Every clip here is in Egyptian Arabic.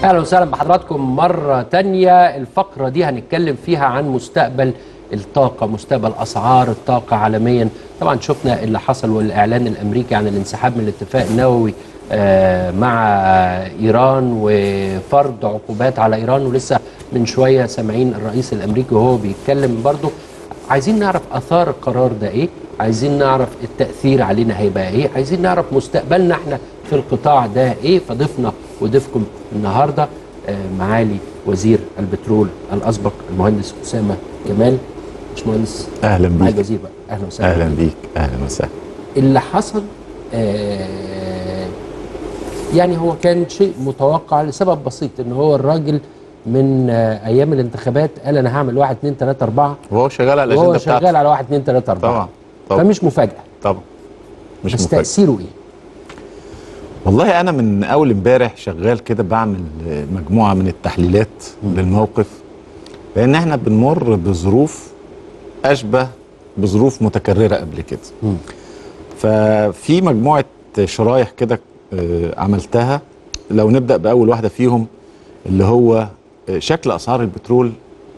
اهلا وسهلا بحضراتكم مرة تانية الفقرة دي هنتكلم فيها عن مستقبل الطاقة مستقبل أسعار الطاقة عالميا طبعا شفنا اللي حصل والإعلان الأمريكي عن الانسحاب من الاتفاق النووي آه، مع إيران وفرض عقوبات على إيران ولسه من شوية سامعين الرئيس الأمريكي وهو بيتكلم برضه عايزين نعرف اثار القرار ده ايه عايزين نعرف التاثير علينا هيبقى ايه عايزين نعرف مستقبلنا احنا في القطاع ده ايه فضيفنا وضيفكم النهارده آه، معالي وزير البترول الاسبق المهندس اسامه جمال باشمهندس اهلا معالي بيك الوزير بقى اهلا وسهلا اهلا بيك اهلا وسهلا اللي حصل آه يعني هو كان شيء متوقع لسبب بسيط ان هو الراجل من آه ايام الانتخابات قال انا هعمل واحد اتنين تلاته اربعه وهو شغال على وهو الاجنده شغال بتاعته على واحد اتنين تلاته اربعه طبعا طبعا فمش مفاجاه طبعا مش بس مفاجأة تاثيره ايه؟ والله انا من اول امبارح شغال كده بعمل مجموعه من التحليلات للموقف لان احنا بنمر بظروف اشبه بظروف متكرره قبل كده مم. ففي مجموعه شرايح كده آه، عملتها لو نبدا باول واحده فيهم اللي هو آه، شكل اسعار البترول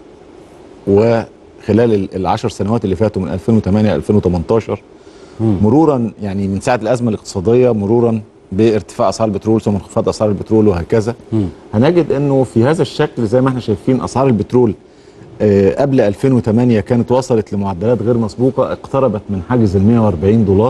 وخلال ال- العشر سنوات اللي فاتوا من 2008 ل 2018 مرورا يعني من ساعه الازمه الاقتصاديه مرورا بارتفاع اسعار البترول ثم انخفاض اسعار البترول وهكذا هنجد انه في هذا الشكل زي ما احنا شايفين اسعار البترول آه، قبل 2008 كانت وصلت لمعدلات غير مسبوقه اقتربت من حاجز ال 140 دولار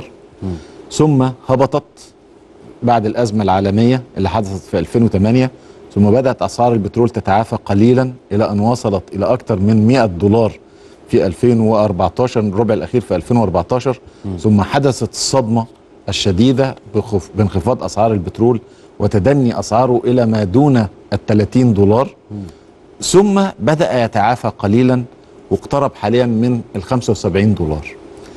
ثم هبطت بعد الازمه العالميه اللي حدثت في 2008 ثم بدات اسعار البترول تتعافى قليلا الى ان وصلت الى اكثر من 100 دولار في 2014 الربع الاخير في 2014 ثم حدثت الصدمه الشديده بخف- بانخفاض اسعار البترول وتدني اسعاره الى ما دون ال 30 دولار ثم بدا يتعافى قليلا واقترب حاليا من ال 75 دولار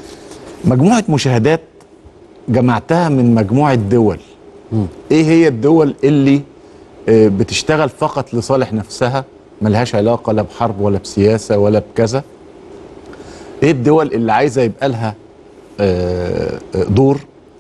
مجموعه مشاهدات جمعتها من مجموعه دول ايه هي الدول اللي آه، بتشتغل فقط لصالح نفسها ملهاش علاقه لا بحرب ولا بسياسه ولا بكذا ايه الدول اللي عايزه يبقى لها آه، آه، دور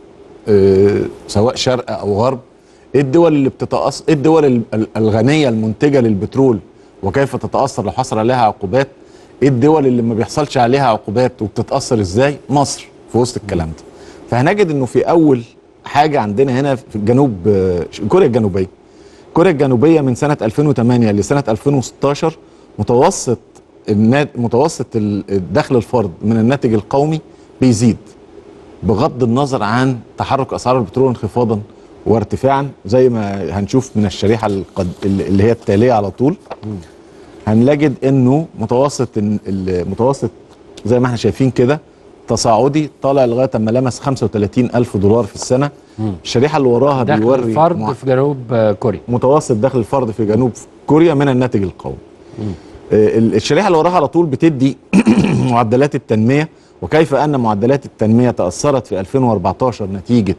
آه، سواء شرق او غرب ايه الدول اللي بتتأثر ايه الدول ال- ال- الغنيه المنتجه للبترول وكيف تتاثر لو حصل عليها عقوبات ايه الدول اللي ما بيحصلش عليها عقوبات وبتتاثر ازاي مصر في وسط الكلام ده فهنجد انه في اول حاجه عندنا هنا في الجنوب آه، كوريا الجنوبيه كوريا الجنوبيه من سنه 2008 لسنه 2016 متوسط النات متوسط ال- الدخل الفرد من الناتج القومي بيزيد بغض النظر عن تحرك اسعار البترول انخفاضا وارتفاعا زي ما هنشوف من الشريحه القد... اللي اللي هي التاليه على طول هنجد انه متوسط ال- المتوسط زي ما احنا شايفين كده تصاعدي طالع لغايه اما لمس 35 الف دولار في السنه الشريحه اللي وراها دخل بيوري الفرد مع- في جنوب آه، كوريا متوسط دخل الفرد في جنوب كوريا من الناتج القومي آه، ال- الشريحه اللي وراها على طول بتدي معدلات التنميه وكيف ان معدلات التنميه تاثرت في 2014 نتيجه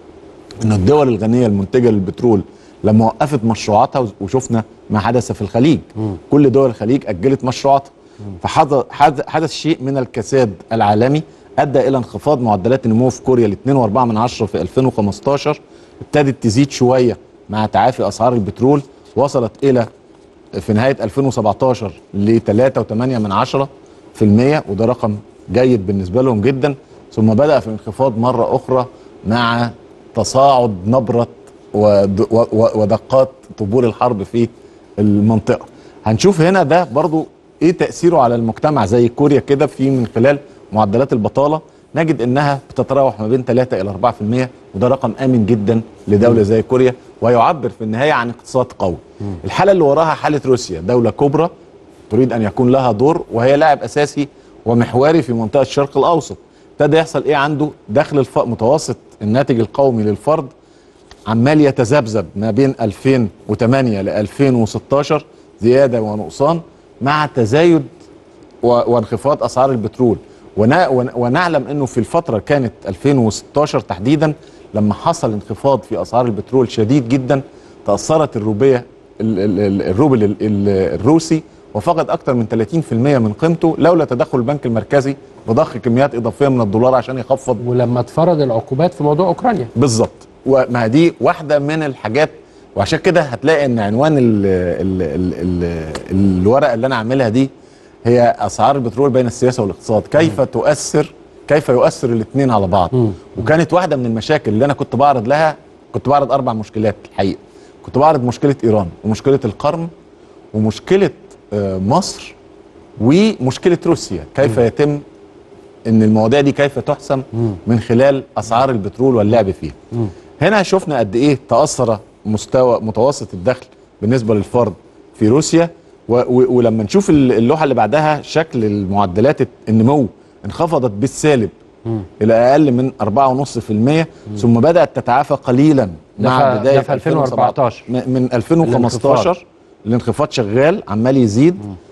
ان الدول الغنيه المنتجه للبترول لما وقفت مشروعاتها وز- وشفنا ما حدث في الخليج كل دول الخليج اجلت مشروعاتها فحدث حدث- حدث شيء من الكساد العالمي ادى الى انخفاض معدلات النمو في كوريا ل 2.4 من عشرة في 2015 ابتدت تزيد شويه مع تعافي اسعار البترول وصلت الى في نهايه 2017 ل 3.8 من عشرة في المية وده رقم جيد بالنسبه لهم جدا ثم بدا في انخفاض مره اخرى مع تصاعد نبره ود- و- و- ودقات طبول الحرب في المنطقه هنشوف هنا ده برضو ايه تاثيره على المجتمع زي كوريا كده في من خلال معدلات البطاله نجد انها بتتراوح ما بين 3 الى 4% وده رقم امن جدا لدوله زي كوريا ويعبر في النهايه عن اقتصاد قوي الحاله اللي وراها حاله روسيا دوله كبرى تريد ان يكون لها دور وهي لاعب اساسي ومحوري في منطقه الشرق الاوسط ابتدى يحصل ايه عنده دخل الف... متوسط الناتج القومي للفرد عمال يتذبذب ما بين 2008 ل 2016 زياده ونقصان مع تزايد و- وانخفاض اسعار البترول ونا ون- ونعلم انه في الفتره كانت 2016 تحديدا لما حصل انخفاض في اسعار البترول شديد جدا تاثرت الروبيه ال- ال- ال- الروبل ال- ال- الروسي وفقد اكثر من 30% من قيمته لولا تدخل البنك المركزي بضخ كميات اضافيه من الدولار عشان يخفض ولما اتفرض العقوبات في موضوع اوكرانيا بالظبط وما دي واحده من الحاجات وعشان كده هتلاقي ان عنوان ال ال ال ال الورقه اللي انا عاملها دي هي اسعار البترول بين السياسه والاقتصاد كيف تؤثر كيف يؤثر الاثنين على بعض وكانت واحده من المشاكل اللي انا كنت بعرض لها كنت بعرض اربع مشكلات الحقيقه كنت بعرض مشكله ايران ومشكله القرن ومشكله آه، مصر ومشكله روسيا كيف يتم ان المواضيع دي كيف تحسم من خلال اسعار البترول واللعب فيها هنا شفنا قد ايه تاثر مستوى متوسط الدخل بالنسبه للفرد في روسيا و و ولما نشوف ال- اللوحه اللي بعدها شكل المعدلات النمو انخفضت بالسالب الى اقل من 4.5% ثم بدات تتعافى قليلا ده مع في- بدايه ده في 2014. م- من 2015 الانخفاض شغال عمال يزيد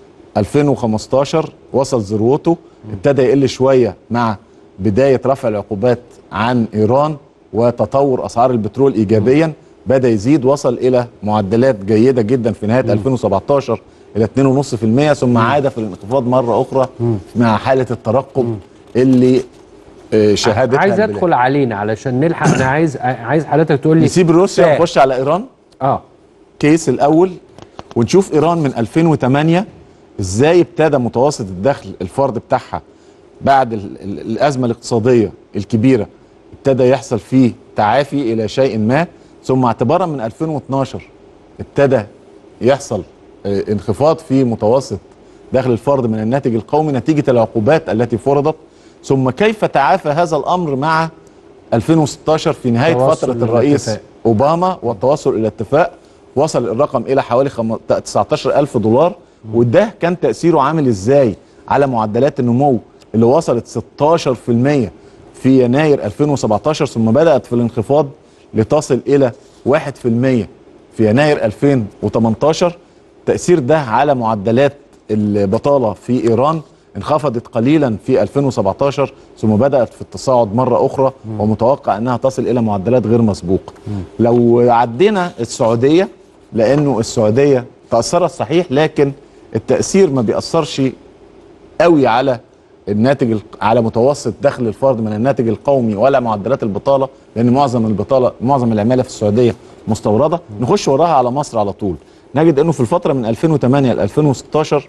2015 وصل ذروته ابتدى يقل شويه مع بدايه رفع العقوبات عن ايران وتطور اسعار البترول ايجابيا بدا يزيد وصل الى معدلات جيده جدا في نهايه 2017 الى 2.5% ثم عاد في الانخفاض مره اخرى مع حاله الترقب اللي آه، شهادتها عايز البلاد. ادخل علينا علشان نلحق انا عايز عايز حضرتك تقول لي نسيب روسيا سعر. ونخش على ايران اه كيس الاول ونشوف ايران من 2008 ازاي ابتدى متوسط الدخل الفرد بتاعها بعد ال ال الازمه الاقتصاديه الكبيره ابتدى يحصل فيه تعافي الى شيء ما ثم اعتبارا من 2012 ابتدى يحصل آه، انخفاض في متوسط دخل الفرد من الناتج القومي نتيجه العقوبات التي فرضت ثم كيف تعافى هذا الامر مع 2016 في نهايه توصل فتره إلى الرئيس اتفاق. اوباما والتوصل الى اتفاق وصل الرقم الى حوالي خم... 19 الف دولار وده كان تاثيره عامل ازاي على معدلات النمو اللي وصلت 16% في يناير 2017 ثم بدات في الانخفاض لتصل الى 1% في يناير 2018 تاثير ده على معدلات البطاله في ايران انخفضت قليلا في 2017 ثم بدات في التصاعد مره اخرى ومتوقع انها تصل الى معدلات غير مسبوقه لو عدينا السعوديه لانه السعوديه تاثرت صحيح لكن التاثير ما بيأثرش قوي على الناتج الق- على متوسط دخل الفرد من الناتج القومي ولا معدلات البطاله لان معظم البطاله معظم العماله في السعوديه مستورده نخش وراها على مصر على طول نجد انه في الفتره من 2008 ل 2016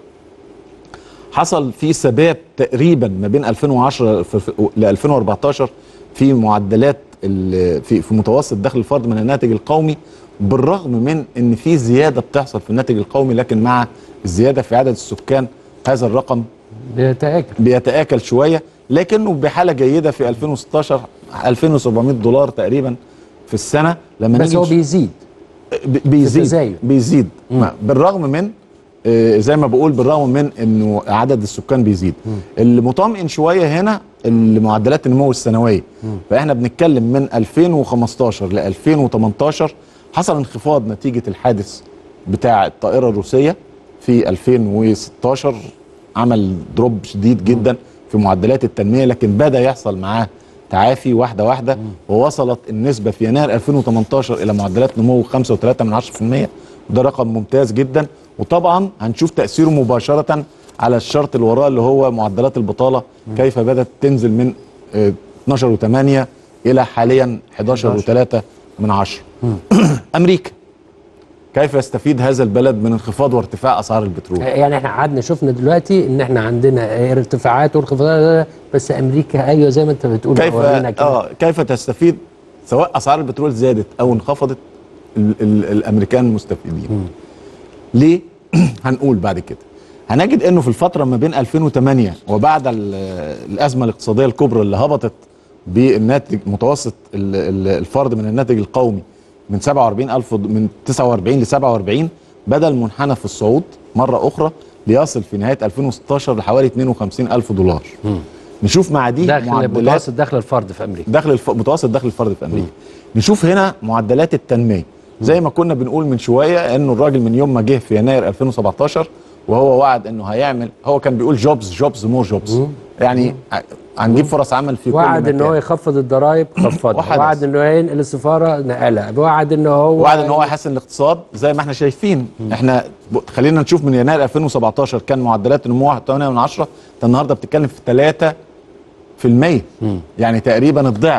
حصل في ثبات تقريبا ما بين 2010 في- في- ل 2014 في معدلات ال- في في متوسط دخل الفرد من الناتج القومي بالرغم من ان في زياده بتحصل في الناتج القومي لكن مع الزياده في عدد السكان هذا الرقم بيتاكل بيتآكل شوية لكنه بحالة جيدة في 2016 2700 دولار تقريبا في السنة لما بس نيجي هو نش- بيزيد ب- بيزيد التزايد. بيزيد ما- بالرغم من آه، زي ما بقول بالرغم من انه عدد السكان بيزيد اللي مطمئن شويه هنا المعدلات النمو السنويه فاحنا بنتكلم من 2015 ل 2018 حصل انخفاض نتيجه الحادث بتاع الطائره الروسيه في 2016 عمل دروب شديد جدا في معدلات التنميه لكن بدا يحصل معاه تعافي واحده واحده ووصلت النسبه في يناير 2018 الى معدلات نمو 5.3 من 10% وده رقم ممتاز جدا وطبعا هنشوف تاثيره مباشره على الشرط اللي وراه اللي هو معدلات البطاله كيف بدات تنزل من آه، 12 و8 الى حاليا 11 و3 من 10 امريكا كيف يستفيد هذا البلد من انخفاض وارتفاع اسعار البترول يعني احنا قعدنا شفنا دلوقتي ان احنا عندنا ارتفاعات وانخفاضات بس امريكا ايوه زي ما انت بتقول كيف ورينا كده. اه كيف تستفيد سواء اسعار البترول زادت او انخفضت ال ال الامريكان مستفيدين ليه هنقول بعد كده هنجد انه في الفتره ما بين 2008 وبعد ال- الازمه الاقتصاديه الكبرى اللي هبطت بالناتج متوسط ال- ال- الفرد من الناتج القومي من 47000 د- من 49 ل 47 بدا المنحنى في الصعود مره اخرى ليصل في نهايه 2016 لحوالي 52000 دولار نشوف مع دي دخل معدلات متوسط دخل الفرد في امريكا دخل الف... متوسط دخل الفرد في امريكا نشوف هنا معدلات التنميه زي ما كنا بنقول من شويه انه الراجل من يوم ما جه في يناير 2017 وهو وعد انه هيعمل هو كان بيقول جوبز جوبز مور جوبز يعني ع- هنجيب فرص عمل في كل وعد ان هو مكان يخفض الضرائب خفضها وحدث. وعد ان هو ينقل السفاره نقلها وعد ان هو وعد ان هو يحسن الاقتصاد زي ما احنا شايفين احنا ب- خلينا نشوف من يناير 2017 كان معدلات النمو 1.8 من 10 انت النهارده بتتكلم في 3 في المية يعني تقريبا الضعف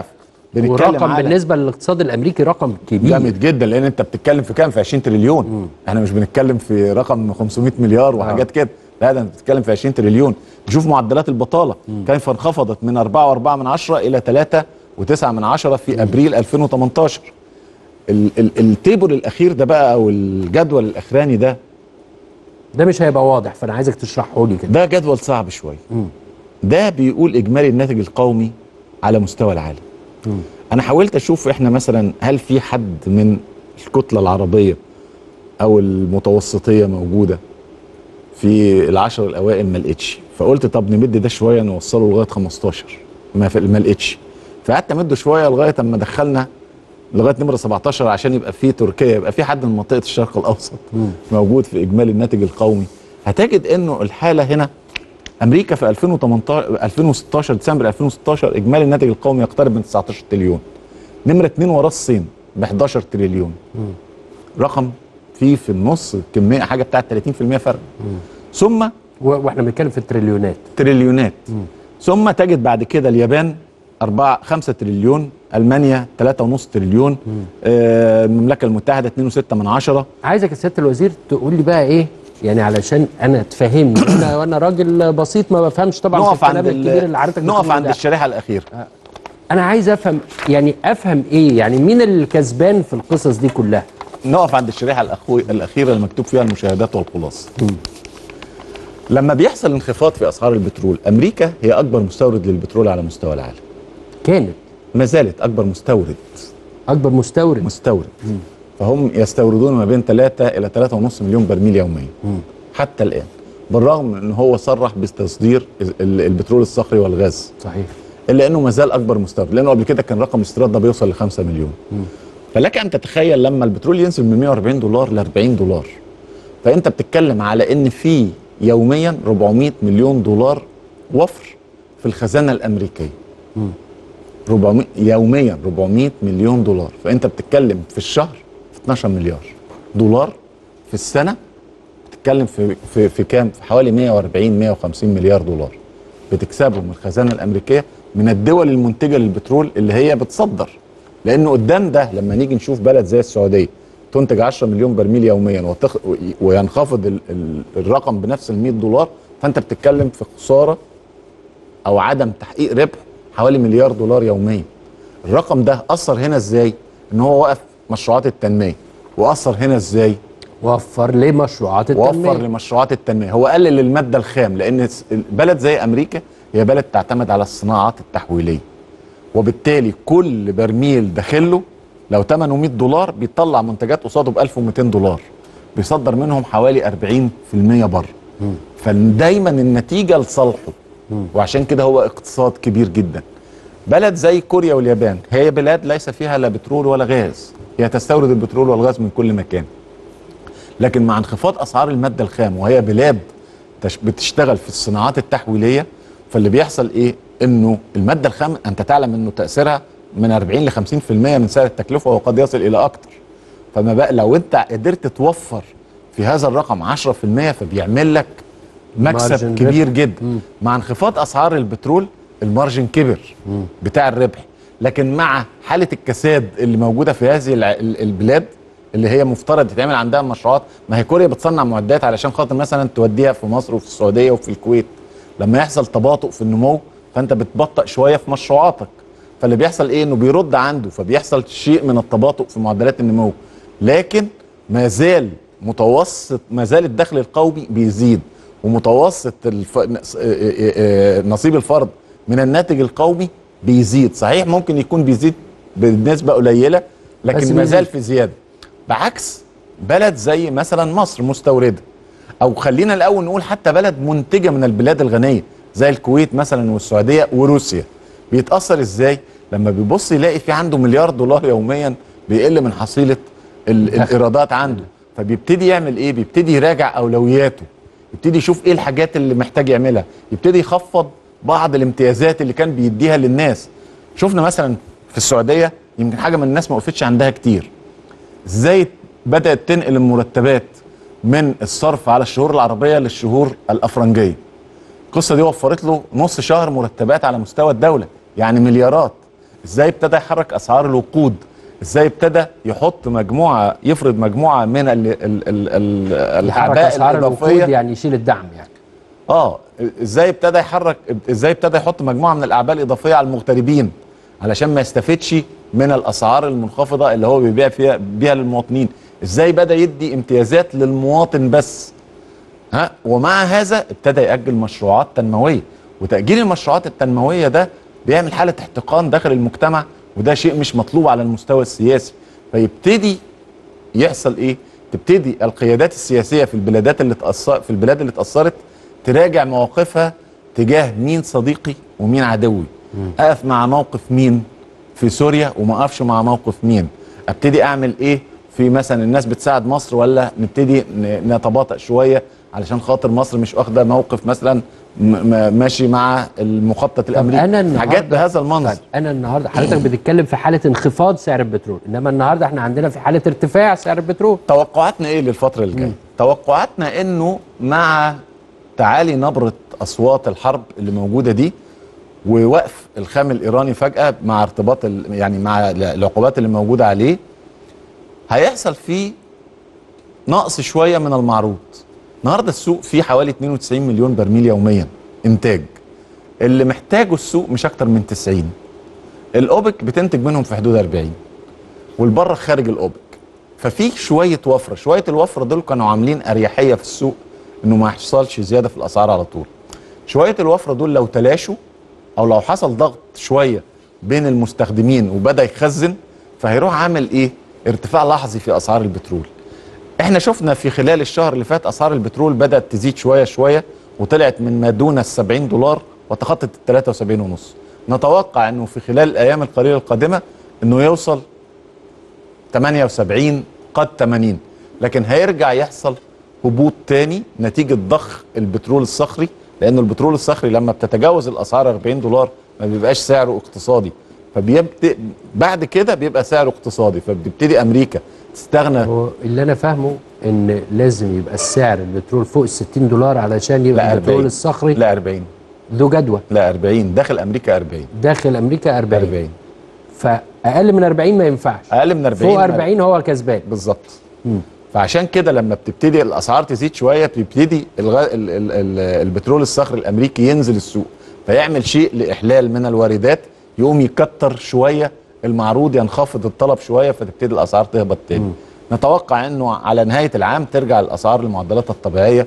بنتكلم ورقم على بالنسبه للاقتصاد الامريكي رقم كبير جامد جدا لان انت بتتكلم في كام في 20 تريليون احنا مش بنتكلم في رقم 500 مليار وحاجات كده لا ده انت بتتكلم في 20 تريليون نشوف معدلات البطاله كيف انخفضت من 4.4 من عشرة الى 3.9 من عشرة في ابريل 2018 ال ال التيبل الاخير ده بقى او الجدول الاخراني ده ده مش هيبقى واضح فانا عايزك تشرحه لي كده ده جدول صعب شويه ده بيقول اجمالي الناتج القومي على مستوى العالم انا حاولت اشوف احنا مثلا هل في حد من الكتله العربيه او المتوسطيه موجوده في العشر الاوائل ما لقيتش فقلت طب نمد ده شويه نوصله لغايه 15 ما في ما لقيتش فقعدت امده شويه لغايه اما دخلنا لغايه نمره 17 عشان يبقى في تركيا يبقى في حد من منطقه الشرق الاوسط موجود في اجمالي الناتج القومي هتجد انه الحاله هنا امريكا في 2018 2016 ديسمبر 2016 اجمالي الناتج القومي يقترب من 19 تريليون نمره 2 وراه الصين ب 11 تريليون رقم فيه في النص كميه حاجه بتاعت 30% فرق ثم و- واحنا بنتكلم في التريليونات تريليونات ثم تجد بعد كده اليابان 4 5 تريليون المانيا 3.5 تريليون آه المملكه المتحده 2.6 من عشرة عايزك يا سياده الوزير تقول لي بقى ايه يعني علشان انا تفهمني انا وانا راجل بسيط ما بفهمش طبعا في نقف عند الكلام الكبير اللي حضرتك ال- نقف بتقوله عند ده. الشريحه الاخيره انا عايز افهم يعني افهم ايه يعني مين الكسبان في القصص دي كلها نقف عند الشريحه الأخو... الاخيره اللي مكتوب فيها المشاهدات والخلاصه لما بيحصل انخفاض في اسعار البترول امريكا هي اكبر مستورد للبترول على مستوى العالم كانت ما زالت اكبر مستورد اكبر مستورد مستورد فهم يستوردون ما بين 3 الى 3.5 مليون برميل يوميا حتى الان بالرغم من ان هو صرح بتصدير ال- ال- البترول الصخري والغاز صحيح الا انه ما زال اكبر مستورد لانه قبل كده كان رقم الاستيراد ده بيوصل ل 5 مليون فلك ان تتخيل لما البترول ينزل من 140 دولار ل 40 دولار فانت بتتكلم على ان في يوميا 400 مليون دولار وفر في الخزانه الامريكيه 400 يوميا 400 مليون دولار فانت بتتكلم في الشهر في 12 مليار دولار في السنه بتتكلم في في في كام في حوالي 140 150 مليار دولار بتكسبهم من الخزانه الامريكيه من الدول المنتجه للبترول اللي هي بتصدر لانه قدام ده لما نيجي نشوف بلد زي السعوديه تنتج 10 مليون برميل يوميا وتخ... وينخفض ال... ال... الرقم بنفس ال 100 دولار فانت بتتكلم في خساره او عدم تحقيق ربح حوالي مليار دولار يوميا الرقم ده اثر هنا ازاي ان هو وقف مشروعات التنميه واثر هنا ازاي وفر ليه مشروعات التنميه وفر لمشروعات التنميه هو قلل الماده الخام لان بلد زي امريكا هي بلد تعتمد على الصناعات التحويليه وبالتالي كل برميل داخله لو ثمنه 100 دولار بيطلع منتجات قصاده ب 1200 دولار بيصدر منهم حوالي 40% بره فدايما النتيجه لصالحه وعشان كده هو اقتصاد كبير جدا بلد زي كوريا واليابان هي بلاد ليس فيها لا بترول ولا غاز هي تستورد البترول والغاز من كل مكان لكن مع انخفاض اسعار الماده الخام وهي بلاد تش- بتشتغل في الصناعات التحويليه فاللي بيحصل ايه انه الماده الخام انت تعلم انه تاثيرها من 40 ل 50% من سعر التكلفه وقد يصل الى اكتر فما بقى لو انت قدرت توفر في هذا الرقم 10% فبيعمل لك مكسب مارجن كبير ربح. جدا مع انخفاض اسعار البترول المارجن كبر بتاع الربح لكن مع حاله الكساد اللي موجوده في هذه الع- ال- البلاد اللي هي مفترض يتعمل عندها مشروعات ما هي كوريا بتصنع معدات علشان خاطر مثلا توديها في مصر وفي السعوديه وفي الكويت لما يحصل تباطؤ في النمو فانت بتبطئ شويه في مشروعاتك فاللي بيحصل ايه انه بيرد عنده فبيحصل شيء من التباطؤ في معدلات النمو لكن ما زال متوسط ما زال الدخل القومي بيزيد ومتوسط الف... نص- آه، آه، آه، نصيب الفرد من الناتج القومي بيزيد صحيح ممكن يكون بيزيد بنسبه قليله بس لكن ما زال بيزيد. في زياده بعكس بلد زي مثلا مصر مستورده او خلينا الاول نقول حتى بلد منتجه من البلاد الغنيه زي الكويت مثلا والسعوديه وروسيا بيتاثر ازاي لما بيبص يلاقي في عنده مليار دولار يوميا بيقل من حصيله ال- الايرادات عنده فبيبتدي يعمل ايه بيبتدي يراجع اولوياته يبتدي يشوف ايه الحاجات اللي محتاج يعملها يبتدي يخفض بعض الامتيازات اللي كان بيديها للناس شفنا مثلا في السعوديه يمكن حاجه من الناس ما وقفتش عندها كتير ازاي بدات تنقل المرتبات من الصرف على الشهور العربيه للشهور الافرنجيه القصه دي وفرت له نص شهر مرتبات على مستوى الدوله يعني مليارات ازاي ابتدى يحرك اسعار الوقود ازاي ابتدى يحط مجموعه يفرض مجموعه من ال ال ال يحرك الاعباء اسعار الوقود الاضافيه يعني يشيل الدعم يعني اه ازاي ابتدى يحرك ازاي ابتدى يحط مجموعه من الاعباء الاضافيه على المغتربين علشان ما يستفدش من الاسعار المنخفضه اللي هو بيبيع فيها بيها للمواطنين ازاي بدا يدي امتيازات للمواطن بس ها ومع هذا ابتدى ياجل مشروعات تنمويه وتاجيل المشروعات التنمويه ده بيعمل حاله احتقان داخل المجتمع وده شيء مش مطلوب على المستوى السياسي فيبتدي يحصل ايه تبتدي القيادات السياسيه في البلادات اللي تأثر في البلاد اللي اتاثرت تراجع مواقفها تجاه مين صديقي ومين عدوي اقف مع موقف مين في سوريا وما اقفش مع موقف مين ابتدي اعمل ايه في مثلا الناس بتساعد مصر ولا نبتدي ن- نتباطأ شويه علشان خاطر مصر مش واخده موقف مثلا م- م- ماشي مع المخطط الامريكي أنا النهاردة- حاجات بهذا المنظر طيب انا النهارده حضرتك بتتكلم في حاله انخفاض سعر البترول انما النهارده احنا عندنا في حاله ارتفاع سعر البترول توقعاتنا ايه للفتره اللي جايه توقعاتنا انه مع تعالي نبره اصوات الحرب اللي موجوده دي ووقف الخام الايراني فجاه مع ارتباط ال- يعني مع ال- العقوبات اللي موجوده عليه هيحصل فيه نقص شويه من المعروض النهارده السوق فيه حوالي 92 مليون برميل يوميا انتاج اللي محتاجه السوق مش اكتر من 90 الاوبك بتنتج منهم في حدود 40 والبره خارج الاوبك ففي شويه وفره شويه الوفره دول كانوا عاملين اريحيه في السوق انه ما يحصلش زياده في الاسعار على طول شويه الوفره دول لو تلاشوا او لو حصل ضغط شويه بين المستخدمين وبدا يخزن فهيروح عامل ايه ارتفاع لحظي في اسعار البترول احنا شفنا في خلال الشهر اللي فات اسعار البترول بدات تزيد شويه شويه وطلعت من ما دون ال 70 دولار وتخطت ال 73 ونص نتوقع انه في خلال الايام القليله القادمه انه يوصل 78 قد 80 لكن هيرجع يحصل هبوط تاني نتيجة ضخ البترول الصخري لأن البترول الصخري لما بتتجاوز الأسعار 40 دولار ما بيبقاش سعره اقتصادي فبيبدأ بعد كده بيبقى سعره اقتصادي فبتبتدي أمريكا تستغنى هو اللي انا فاهمه ان لازم يبقى السعر البترول فوق ال 60 دولار علشان لا يبقى البترول 40 الصخري لا 40 ذو جدوى لا 40 داخل أمريكا 40 داخل امريكا 40 40 فاقل من 40 ما ينفعش أقل من 40 فوق 40 هو كسبان بالظبط فعشان كده لما بتبتدي الاسعار تزيد شويه بيبتدي الغ... ال... ال... ال... البترول الصخري الامريكي ينزل السوق فيعمل شيء لاحلال من الواردات يقوم يكتر شويه المعروض ينخفض الطلب شويه فتبتدي الاسعار تهبط تاني نتوقع انه على نهايه العام ترجع الاسعار لمعدلاتها الطبيعيه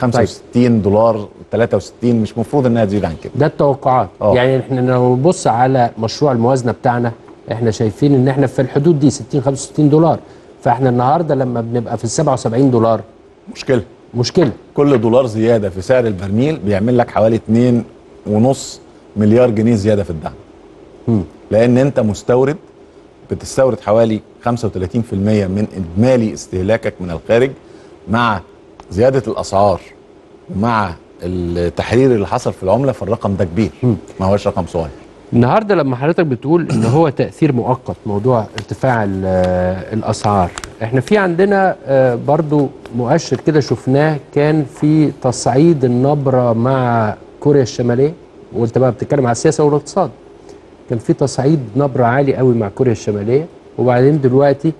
65 دولار 63 مش مفروض انها تزيد عن كده ده التوقعات آه. يعني احنا لو نبص على مشروع الموازنه بتاعنا احنا شايفين ان احنا في الحدود دي 60 65 دولار فاحنا النهارده لما بنبقى في ال 77 دولار مشكله مشكله كل دولار زياده في سعر البرميل بيعمل لك حوالي 2 ونص مليار جنيه زياده في الدعم مم. لان انت مستورد بتستورد حوالي 35% من اجمالي استهلاكك من الخارج مع زياده الاسعار ومع التحرير اللي حصل في العمله فالرقم ده كبير ما هوش رقم صغير النهارده لما حضرتك بتقول ان هو تاثير مؤقت موضوع ارتفاع ال- آه، الاسعار احنا في عندنا آه، برضو مؤشر كده شفناه كان في تصعيد النبره مع كوريا الشماليه وانت بقى بتتكلم على السياسه والاقتصاد كان في تصعيد نبره عالي قوي مع كوريا الشماليه وبعدين دلوقتي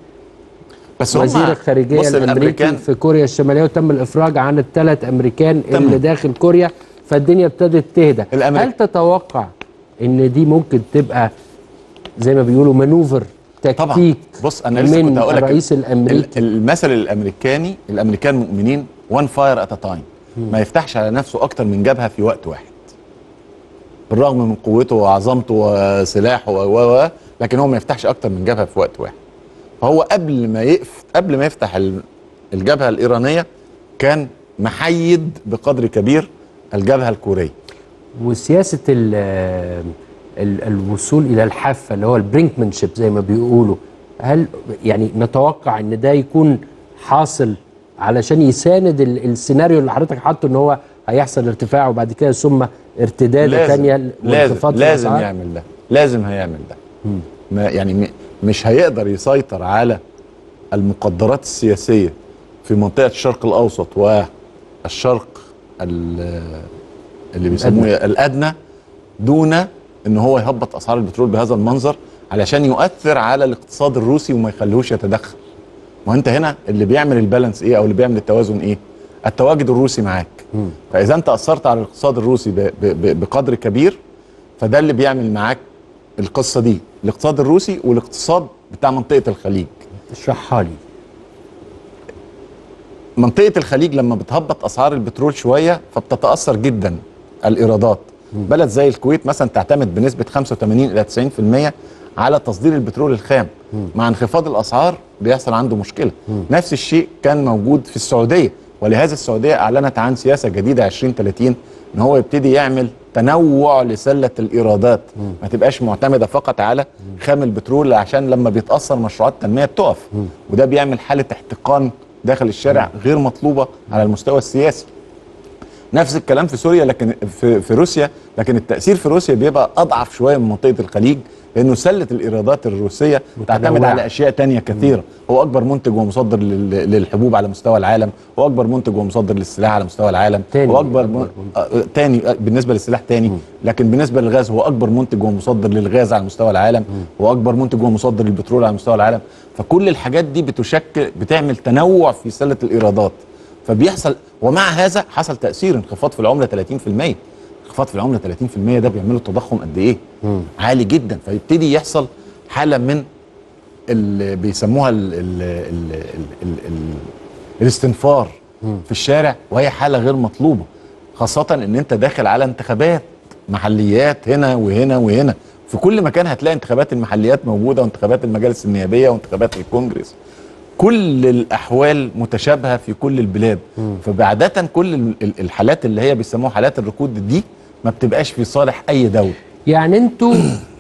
بس هم- وزير الخارجيه بص الامريكي في كوريا الشماليه وتم الافراج عن الثلاث امريكان تمام. اللي داخل كوريا فالدنيا ابتدت تهدى الأمريك- هل تتوقع ان دي ممكن تبقى زي ما بيقولوا مانوفر طبعا تكتيك بص انا لسه من كنت هقول لك الرئيس الامريكي المثل الامريكاني الامريكان مؤمنين وان فاير ات تايم ما يفتحش على نفسه اكتر من جبهه في وقت واحد بالرغم من قوته وعظمته وسلاحه و و و لكن هو ما يفتحش اكتر من جبهه في وقت واحد فهو قبل ما يقف قبل ما يفتح ال- الجبهه الايرانيه كان محيد بقدر كبير الجبهه الكوريه وسياسه ال ال الوصول الى الحافه اللي هو البرينكمانشيب زي ما بيقولوا هل يعني نتوقع ان ده يكون حاصل علشان يساند ال- السيناريو اللي حضرتك حاطه ان هو هيحصل ارتفاع وبعد كده ثم ارتداده ثانيه لازم وانخفاض في لازم الأسعار؟ يعمل ده لازم هيعمل ده ما يعني م- مش هيقدر يسيطر على المقدرات السياسية في منطقة الشرق الأوسط والشرق ال- اللي بيسموه الأدنى دون ان هو يهبط اسعار البترول بهذا المنظر علشان يؤثر على الاقتصاد الروسي وما يخليهوش يتدخل ما انت هنا اللي بيعمل البالانس ايه او اللي بيعمل التوازن ايه التواجد الروسي معاك فاذا انت اثرت على الاقتصاد الروسي ب- ب- ب- بقدر كبير فده اللي بيعمل معاك القصه دي الاقتصاد الروسي والاقتصاد بتاع منطقه الخليج اشرحها لي منطقه الخليج لما بتهبط اسعار البترول شويه فبتتاثر جدا الايرادات بلد زي الكويت مثلا تعتمد بنسبه 85 الى 90% على تصدير البترول الخام مع انخفاض الاسعار بيحصل عنده مشكله نفس الشيء كان موجود في السعوديه ولهذا السعوديه اعلنت عن سياسه جديده 2030 ان هو يبتدي يعمل تنوع لسله الايرادات ما تبقاش معتمده فقط على خام البترول عشان لما بيتاثر مشروعات التنميه بتقف وده بيعمل حاله احتقان داخل الشارع غير مطلوبه على المستوى السياسي نفس الكلام في سوريا لكن في, في روسيا لكن التاثير في روسيا بيبقى اضعف شويه من منطقه الخليج لانه سله الايرادات الروسيه تعتمد متنوعة. على اشياء تانية كثيره هو اكبر منتج ومصدر لل- للحبوب على مستوى العالم هو اكبر منتج ومصدر للسلاح على مستوى العالم تاني هو اكبر أكبر من... آه، تاني آه، بالنسبه للسلاح تاني لكن بالنسبه للغاز هو اكبر منتج ومصدر للغاز على مستوى العالم هو اكبر منتج ومصدر للبترول على مستوى العالم فكل الحاجات دي بتشكل بتعمل تنوع في سله الايرادات فبيحصل ومع هذا حصل تاثير انخفاض في العمله 30% انخفاض في العمله 30% ده بيعمل له تضخم قد ايه عالي جدا فيبتدي يحصل حاله من اللي بيسموها ال ال ال ال ال ال الاستنفار في الشارع وهي حاله غير مطلوبه خاصه ان انت داخل على انتخابات محليات هنا وهنا وهنا في كل مكان هتلاقي انتخابات المحليات موجوده وانتخابات المجالس النيابيه وانتخابات الكونجرس كل الاحوال متشابهه في كل البلاد فبعاده كل ال- ال- الحالات اللي هي بيسموها حالات الركود دي ما بتبقاش في صالح اي دوله يعني انتوا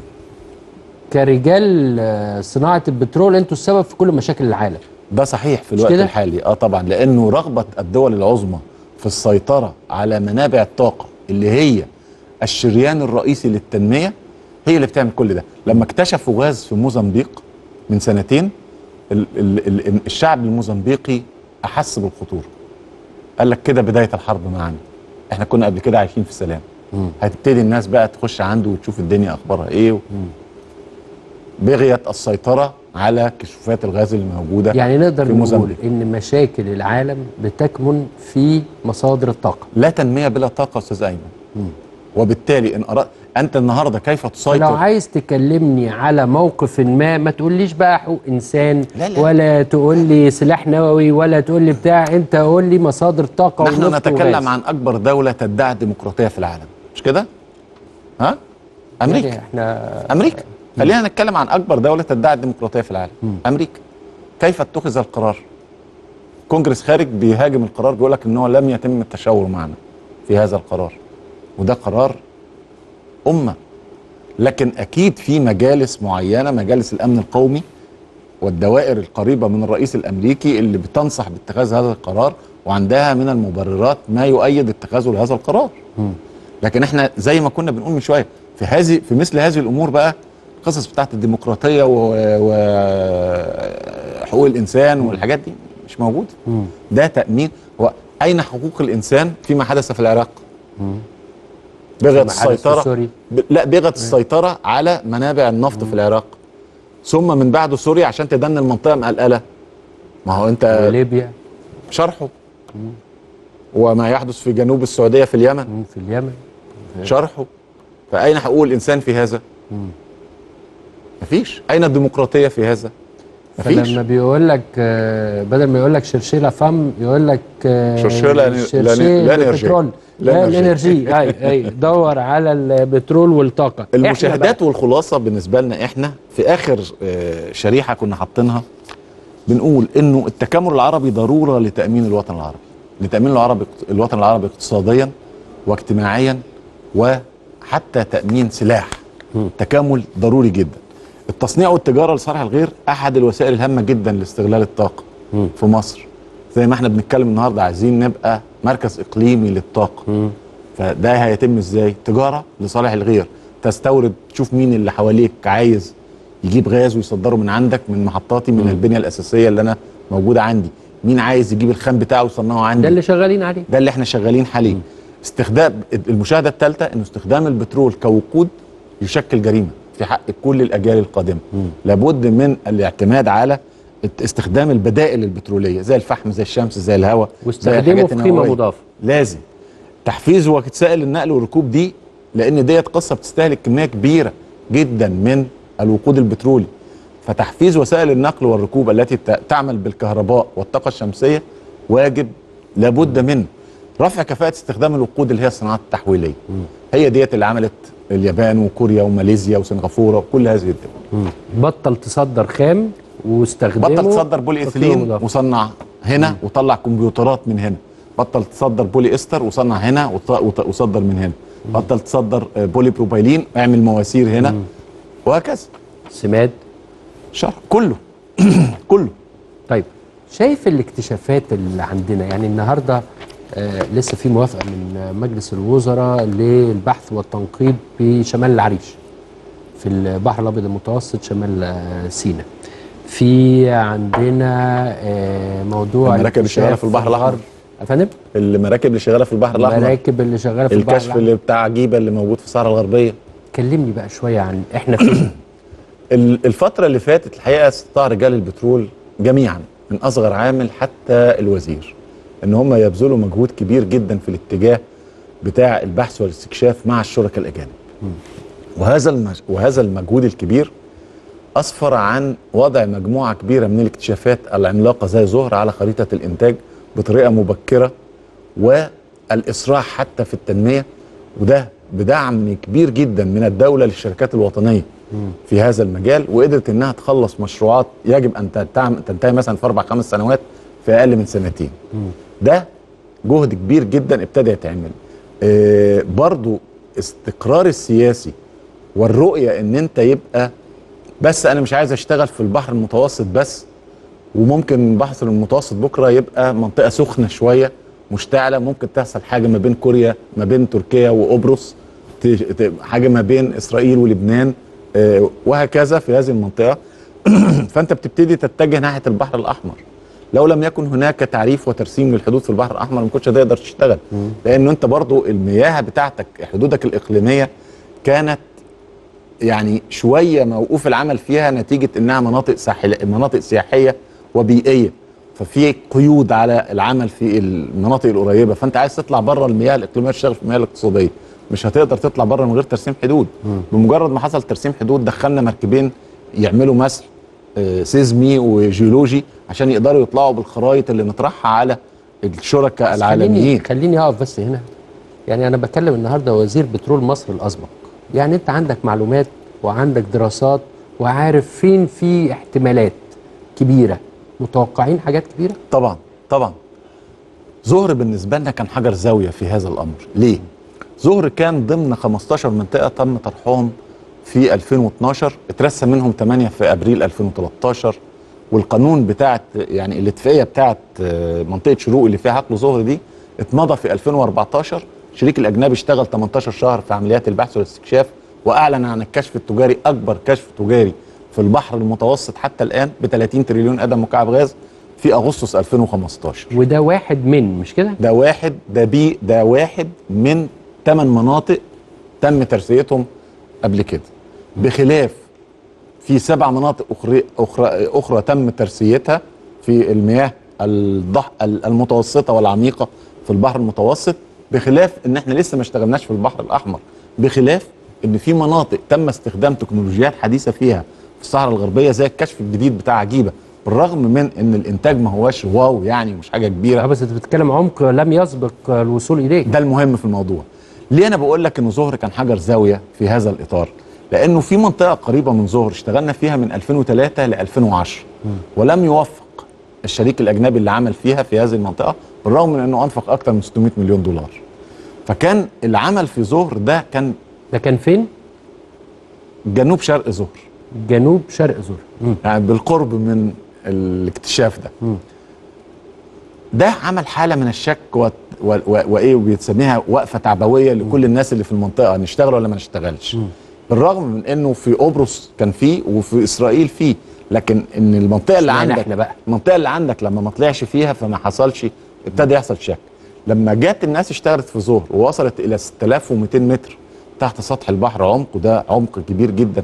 كرجال آه، صناعه البترول انتوا السبب في كل مشاكل العالم ده صحيح في مش الوقت كده؟ الحالي اه طبعا لانه رغبه الدول العظمى في السيطره على منابع الطاقه اللي هي الشريان الرئيسي للتنميه هي اللي بتعمل كل ده لما اكتشفوا غاز في موزمبيق من سنتين ال ال ال الشعب الموزمبيقي احس بالخطوره قال لك كده بدايه الحرب معانا احنا كنا قبل كده عايشين في سلام هتبتدي الناس بقى تخش عنده وتشوف الدنيا اخبارها ايه و... بغيت السيطره على كشوفات الغاز اللي موجوده يعني نقدر في نقول موزمبيق. ان مشاكل العالم بتكمن في مصادر الطاقه لا تنميه بلا طاقه يا استاذ ايمن وبالتالي ان أراد انت النهارده كيف لو تسيطر عايز تكلمني على موقف ما ما تقوليش بقى حقوق انسان لا لا. ولا تقول لي سلاح نووي ولا تقول لي بتاع انت قول لي مصادر طاقه نحن ونفط وغاز. نتكلم عن اكبر دوله تدعي الديمقراطيه في العالم مش كده ها امريكا يعني احنا امريكا خلينا نتكلم عن اكبر دوله تدعي الديمقراطيه في العالم امريكا كيف اتخذ القرار كونجرس خارج بيهاجم القرار بيقول لك ان هو لم يتم التشاور معنا في هذا القرار وده قرار امه لكن اكيد في مجالس معينه مجالس الامن القومي والدوائر القريبه من الرئيس الامريكي اللي بتنصح باتخاذ هذا القرار وعندها من المبررات ما يؤيد اتخاذه لهذا القرار لكن احنا زي ما كنا بنقول من شويه في هذه في مثل هذه الامور بقى القصص بتاعت الديمقراطيه وحقوق الانسان والحاجات دي مش موجوده ده تامين هو اين حقوق الانسان فيما حدث في العراق بغت فيما حدث في السيطره سوريا. ب... لا بغت السيطره على منابع النفط في العراق ثم من بعده سوريا عشان تدن المنطقه مقلقله ما هو انت وليبيا شرحه وما يحدث في جنوب السعوديه في اليمن في اليمن شرحه فأين حقوق الإنسان في هذا؟ مفيش أين الديمقراطية في هذا؟ مفيش فلما بيقول لك آه، بدل ما يقول لك شرشيلا فم يقول لك آه، شرشيلا لا- شرشيل لا- لا نرجع. البترول لا لا نرجع. الانرجي اي اي دور على البترول والطاقه إحنا المشاهدات والخلاصة بالنسبة لنا إحنا في آخر آه، شريحة كنا حاطينها بنقول إنه التكامل العربي ضرورة لتأمين الوطن العربي لتأمين العربي الوطن العربي اقتصاديا واجتماعيا وحتى تأمين سلاح تكامل ضروري جدا التصنيع والتجارة لصالح الغير أحد الوسائل الهامة جدا لاستغلال الطاقة في مصر زي ما احنا بنتكلم النهارده عايزين نبقى مركز إقليمي للطاقة فده هيتم ازاي تجاره لصالح الغير تستورد تشوف مين اللي حواليك عايز يجيب غاز ويصدره من عندك من محطاتي من البنيه الاساسيه اللي انا موجوده عندي مين عايز يجيب الخام بتاعه ويصنعه عندي ده اللي شغالين عليه ده اللي احنا شغالين حاليا استخدام المشاهده الثالثه انه استخدام البترول كوقود يشكل جريمه في حق كل الاجيال القادمه لابد من الاعتماد على الت- استخدام البدائل البتروليه زي الفحم زي الشمس زي الهواء زي واستخدمه الحاجات في قيمة النووية. مضافة. لازم تحفيز وسائل النقل والركوب دي لان ديت قصه بتستهلك كميه كبيره جدا من الوقود البترولي فتحفيز وسائل النقل والركوب التي ت- تعمل بالكهرباء والطاقه الشمسيه واجب لابد منه رفع كفاءه استخدام الوقود اللي هي الصناعات التحويليه هي ديت اللي عملت اليابان وكوريا وماليزيا وسنغافوره وكل هذه الدول بطل تصدر خام واستخدمه بطل تصدر بولي في قيمة ايثيلين مضافة. وصنع هنا وطلع كمبيوترات من هنا بطل تصدر بولي استر وصنع هنا وط- وط- وصدر من هنا بطل تصدر آه، بولي بروبايلين اعمل مواسير هنا وهكذا سماد شرح كله كله طيب شايف الاكتشافات اللي عندنا يعني النهارده آه لسه في موافقه من آه، مجلس الوزراء للبحث والتنقيب في شمال العريش في البحر الابيض المتوسط شمال آه سيناء في عندنا آه موضوع المراكب اللي شغالة الاكتشاف في البحر الأحمر. الغرب. يا فندم المراكب اللي شغاله في البحر الاحمر المراكب اللي شغاله في البحر الكشف الأحمر. اللي بتاع عجيبه اللي موجود في الصحراء الغربيه كلمني بقى شويه عن احنا فين ال- الفترة اللي فاتت الحقيقة استطاع رجال البترول جميعا من أصغر عامل حتى الوزير إن هم يبذلوا مجهود كبير جدا في الاتجاه بتاع البحث والاستكشاف مع الشركاء الأجانب وهذا المج... وهذا المجهود الكبير أسفر عن وضع مجموعة كبيرة من الاكتشافات العملاقة زي زهر على خريطة الإنتاج بطريقة مبكرة والإسراع حتى في التنمية وده بدعم كبير جدا من الدولة للشركات الوطنية في هذا المجال وقدرت انها تخلص مشروعات يجب ان تنتهي- تنتهي مثلا في اربع خمس سنوات في اقل من سنتين. ده جهد كبير جدا ابتدى يتعمل. آه برضو استقرار السياسي والرؤيه ان انت يبقى بس انا مش عايز اشتغل في البحر المتوسط بس وممكن البحر المتوسط بكره يبقى منطقه سخنه شويه مشتعله ممكن تحصل حاجه ما بين كوريا ما بين تركيا وقبرص ت- ت- حاجه ما بين اسرائيل ولبنان آه، وهكذا في هذه المنطقه فانت بتبتدي تتجه ناحيه البحر الاحمر لو لم يكن هناك تعريف وترسيم للحدود في البحر الاحمر ما كنتش هتقدر تشتغل لانه انت برضو المياه بتاعتك حدودك الاقليميه كانت يعني شويه موقوف العمل فيها نتيجه انها مناطق ساحل مناطق سياحيه وبيئيه ففي قيود على العمل في المناطق القريبه فانت عايز تطلع بره المياه الاقليميه تشتغل في المياه الاقتصاديه مش هتقدر تطلع بره من غير ترسيم حدود بمجرد ما حصل ترسيم حدود دخلنا مركبين يعملوا مسح آه، سيزمي وجيولوجي عشان يقدروا يطلعوا بالخرائط اللي نطرحها على الشركاء بس العالميين خليني خليني اقف بس هنا يعني انا بتكلم النهارده وزير بترول مصر الاسبق يعني انت عندك معلومات وعندك دراسات وعارف فين في احتمالات كبيره متوقعين حاجات كبيره طبعا طبعا زهر بالنسبه لنا كان حجر زاويه في هذا الامر ليه زهر كان ضمن 15 منطقه تم طرحهم في 2012 اترسم منهم 8 في ابريل 2013 والقانون بتاعت يعني الاتفاقيه بتاعت آه، منطقه شروق اللي فيها حقل زهر دي اتمضى في 2014 الشريك الاجنبي اشتغل 18 شهر في عمليات البحث والاستكشاف واعلن عن الكشف التجاري اكبر كشف تجاري في البحر المتوسط حتى الان ب 30 تريليون قدم مكعب غاز في اغسطس 2015 وده واحد من مش كده ده واحد ده بي ده واحد من ثمان مناطق تم ترسيتهم قبل كده بخلاف في سبع مناطق اخرى اخرى اخرى تم ترسيتها في المياه الضح المتوسطه والعميقه في البحر المتوسط بخلاف ان احنا لسه ما اشتغلناش في البحر الاحمر بخلاف ان في مناطق تم استخدام تكنولوجيات حديثه فيها في الصحراء الغربيه زي الكشف الجديد بتاع عجيبه بالرغم من ان الانتاج ما هواش واو يعني مش حاجه كبيره آه، بس انت بتتكلم عمق لم يسبق الوصول اليه ده المهم في الموضوع ليه انا بقول لك ان ظهر كان حجر زاويه في هذا الاطار لانه في منطقه قريبه من ظهر اشتغلنا فيها من 2003 ل 2010 ولم يوفق الشريك الاجنبي اللي عمل فيها في هذه المنطقه بالرغم من انه انفق اكثر من 600 مليون دولار فكان العمل في ظهر ده كان ده كان فين جنوب شرق ظهر جنوب شرق زور مم. يعني بالقرب من الاكتشاف ده مم. ده عمل حاله من الشك و... و... و... وايه وبيسميها وقفه تعبويه لكل الناس اللي في المنطقه نشتغل ولا ما نشتغلش بالرغم من انه في قبرص كان فيه وفي اسرائيل فيه لكن ان المنطقه اللي اشمعنى عندك احنا بقى؟ المنطقه اللي عندك لما ما طلعش فيها فما حصلش ابتدى يحصل شك لما جت الناس اشتغلت في ظهر ووصلت الى 6200 متر تحت سطح البحر عمق وده عمق كبير جدا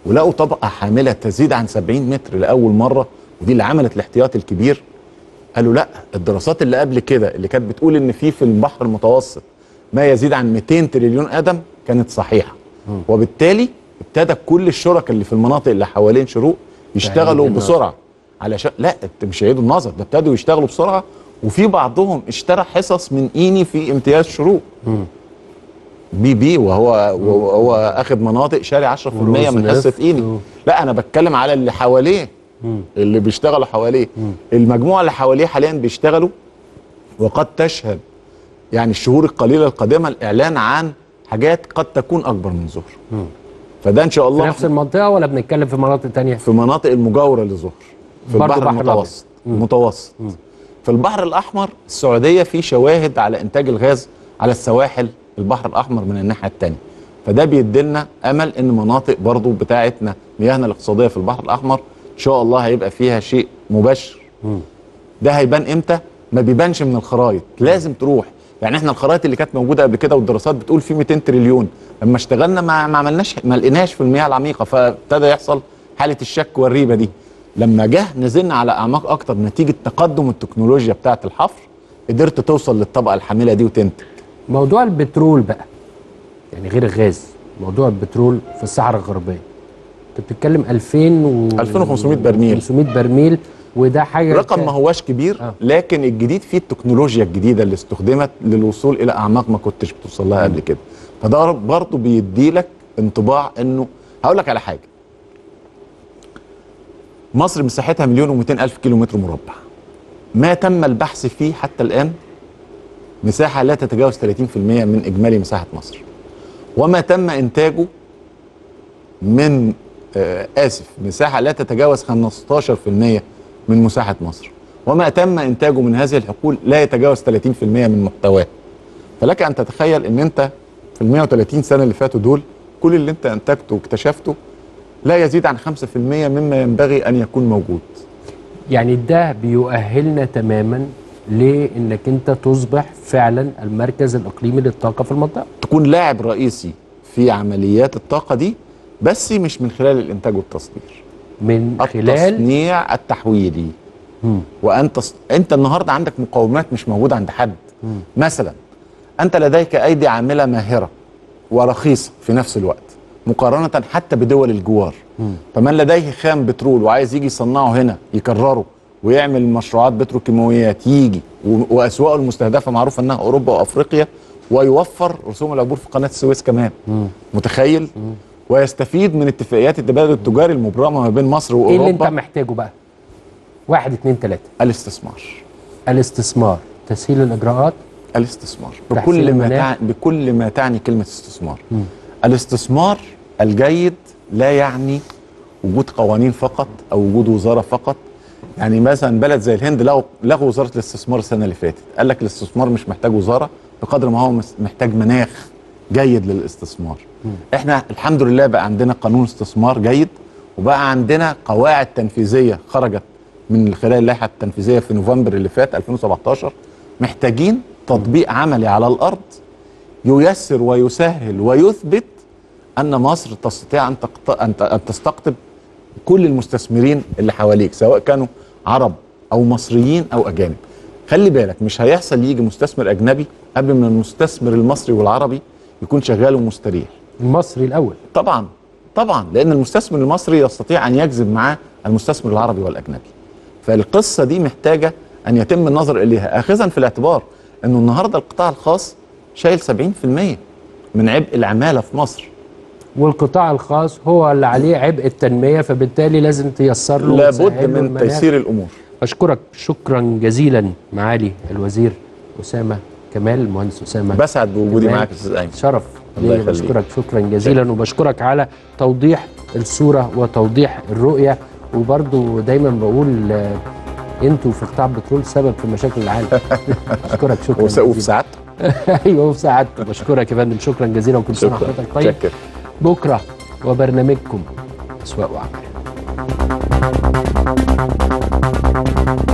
ولقوا طبقه حامله تزيد عن 70 متر لاول مره ودي اللي عملت الاحتياط الكبير قالوا لا الدراسات اللي قبل كده اللي كانت بتقول ان في في البحر المتوسط ما يزيد عن 200 تريليون قدم كانت صحيحه وبالتالي ابتدى كل الشركاء اللي في المناطق اللي حوالين شروق يشتغلوا النظر. بسرعه علشان لا انت مش هيعيدوا النظر ده ابتدوا يشتغلوا بسرعه وفي بعضهم اشترى حصص من ايني في امتياز شروق بي بي وهو وهو اخد مناطق شاري 10% من وروزنفت حصه ايني و- لا انا بتكلم على اللي حواليه اللي بيشتغلوا حواليه المجموعه اللي حواليه حاليا بيشتغلوا وقد تشهد يعني الشهور القليله القادمه الاعلان عن حاجات قد تكون اكبر من ظهر فده ان شاء في الله نفس المنطقه ولا بنتكلم في مناطق تانية في مناطق المجاوره لظهر في برضو البحر بحر المتوسط المتوسط في البحر الاحمر السعوديه في شواهد على انتاج الغاز على السواحل البحر الاحمر من الناحيه الثانيه فده بيديلنا امل ان مناطق برضو بتاعتنا مياهنا الاقتصاديه في البحر الاحمر ان شاء الله هيبقى فيها شيء مبشر ده هيبان امتى ما بيبانش من الخرايط لازم تروح يعني احنا الخرائط اللي كانت موجوده قبل كده والدراسات بتقول في 200 تريليون لما اشتغلنا ما, ما عملناش ما لقيناش في المياه العميقه فابتدى يحصل حاله الشك والريبه دي لما جه نزلنا على اعماق اكتر نتيجه تقدم التكنولوجيا بتاعه الحفر قدرت توصل للطبقه الحامله دي وتنتج موضوع البترول بقى يعني غير الغاز موضوع البترول في الصحراء الغربيه انت بتتكلم 2000 و 2500 برميل. 500 برميل وده حاجه رقم ما هواش كبير آه. لكن الجديد فيه التكنولوجيا الجديده اللي استخدمت للوصول الى اعماق ما كنتش بتوصل لها قبل كده فده برضه بيدي لك انطباع انه هقول لك على حاجه مصر مساحتها مليون و200 الف كيلو متر مربع ما تم البحث فيه حتى الان مساحه لا تتجاوز 30% من اجمالي مساحه مصر وما تم انتاجه من آه اسف مساحه لا تتجاوز 15% من مساحه مصر وما تم انتاجه من هذه الحقول لا يتجاوز 30% من محتواه فلك ان تتخيل ان انت في ال 130 سنه اللي فاتوا دول كل اللي انت انتجته واكتشفته لا يزيد عن 5% مما ينبغي ان يكون موجود يعني ده بيؤهلنا تماما لانك انت تصبح فعلا المركز الاقليمي للطاقه في المنطقه تكون لاعب رئيسي في عمليات الطاقه دي بس مش من خلال الانتاج والتصدير من خلال التصنيع التحويلي مم. وانت انت النهارده عندك مقومات مش موجوده عند حد مثلا انت لديك ايدي عامله ماهره ورخيصه في نفس الوقت مقارنه حتى بدول الجوار فمن لديه خام بترول وعايز يجي يصنعه هنا يكرره ويعمل مشروعات بتروكيماويات يجي و- واسواقه المستهدفه معروف انها اوروبا وافريقيا ويوفر رسوم العبور في قناه السويس كمان متخيل ويستفيد من اتفاقيات التبادل التجاري المبرمه ما بين مصر ايه اللي انت واوروبا محتاجه بقى واحد اتنين تلاته الاستثمار الاستثمار تسهيل الاجراءات الاستثمار تحسين بكل ما المناخ. تعني بكل ما تعني كلمه استثمار الاستثمار الجيد لا يعني وجود قوانين فقط او وجود وزاره فقط يعني مثلا بلد زي الهند لغوا لغوا وزاره الاستثمار السنه اللي فاتت قال لك الاستثمار مش محتاج وزاره بقدر ما هو مس- محتاج مناخ جيد للاستثمار احنا الحمد لله بقى عندنا قانون استثمار جيد وبقى عندنا قواعد تنفيذيه خرجت من خلال اللائحه التنفيذيه في نوفمبر اللي فات 2017 محتاجين تطبيق عملي على الارض ييسر ويسهل ويثبت ان مصر تستطيع ان تقت... ان ت- أن تستقطب كل المستثمرين اللي حواليك سواء كانوا عرب او مصريين او اجانب خلي بالك مش هيحصل يجي مستثمر اجنبي قبل ما المستثمر المصري والعربي يكون شغال ومستريح المصري الاول طبعا طبعا لان المستثمر المصري يستطيع ان يجذب معاه المستثمر العربي والاجنبي فالقصه دي محتاجه ان يتم النظر اليها اخذا في الاعتبار انه النهارده القطاع الخاص شايل 70% من عبء العماله في مصر والقطاع الخاص هو اللي عليه عبء التنميه فبالتالي لازم تيسر له لابد وتسهل له من المناخ. تيسير الامور اشكرك شكرا جزيلا معالي الوزير اسامه كمال المهندس اسامه بسعد بوجودي كمال. معاك يا استاذ ايمن شرف الله ليا يخليك. بشكرك شكرا جزيلا وبشكرك على توضيح الصوره وتوضيح الرؤيه وبرضو دايما بقول آه، انتوا في قطاع البترول سبب في مشاكل العالم اشكرك شكرا وس- وفي جزيلا. سعادته ايوه وفي سعادته بشكرك يا فندم شكرا جزيلا وكل سنه شكرا وحضرتك طيب شكر بكره وبرنامجكم اسواق وعمل